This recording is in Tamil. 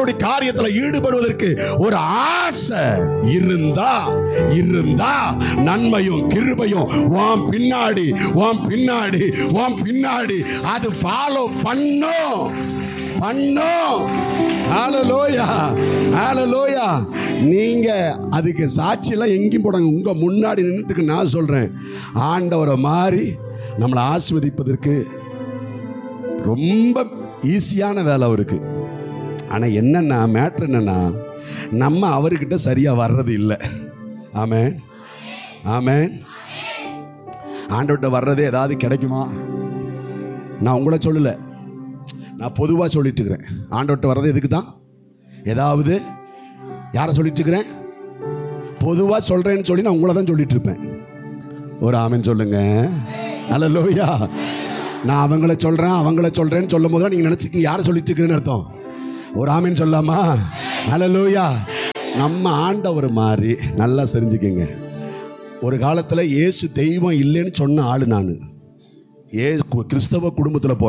கர்த்தருடைய காரியத்துல ஈடுபடுவதற்கு ஒரு ஆசை இருந்தா இருந்தா நன்மையும் கிருபையும் உன் பின்னாடி உன் பின்னாடி உன் பின்னாடி அது ஃபாலோ பண்ணும் பண்ணும் ஹalleluya ஹalleluya நீங்க அதுக்கு சாட்சியெல்லாம் எங்கேயும் போடாங்க உங்க முன்னாடி நின்றுட்டு நான் சொல்றேன் ஆண்டவரை மாறி நம்மளை ஆஸ்வதிப்பதற்கு ரொம்ப ஈஸியான வேலை அவருக்கு ஆனால் என்னன்னா மேட்ரு என்னன்னா நம்ம அவர்கிட்ட சரியாக வர்றது இல்லை ஆமே ஆமே ஆண்டவர்கிட்ட வர்றதே ஏதாவது கிடைக்குமா நான் உங்களை சொல்லலை நான் பொதுவாக சொல்லிட்டு இருக்கிறேன் ஆண்டவர்கிட்ட வர்றது எதுக்கு தான் ஏதாவது யாரை சொல்லிட்டு இருக்கிறேன் பொதுவாக சொல்கிறேன்னு சொல்லி நான் உங்களை தான் சொல்லிட்டு இருப்பேன் ஒரு ஆமென் சொல்லுங்க அல்ல நான் அவங்கள சொல்கிறேன் அவங்கள சொல்கிறேன்னு சொல்லும் போது நீங்கள் நினச்சிக்கிங்க யாரை சொல்லிட்டு இருக்கிறேன்னு அர்த்தம் ஒரு ஆமென் சொல்லாமா அல்ல நம்ம ஆண்டவர் மாதிரி நல்லா தெரிஞ்சுக்கங்க ஒரு காலத்தில் இயேசு தெய்வம் இல்லைன்னு சொன்ன ஆள் நான் ஏ கு- கிறிஸ்தவ குடும்பத்தில்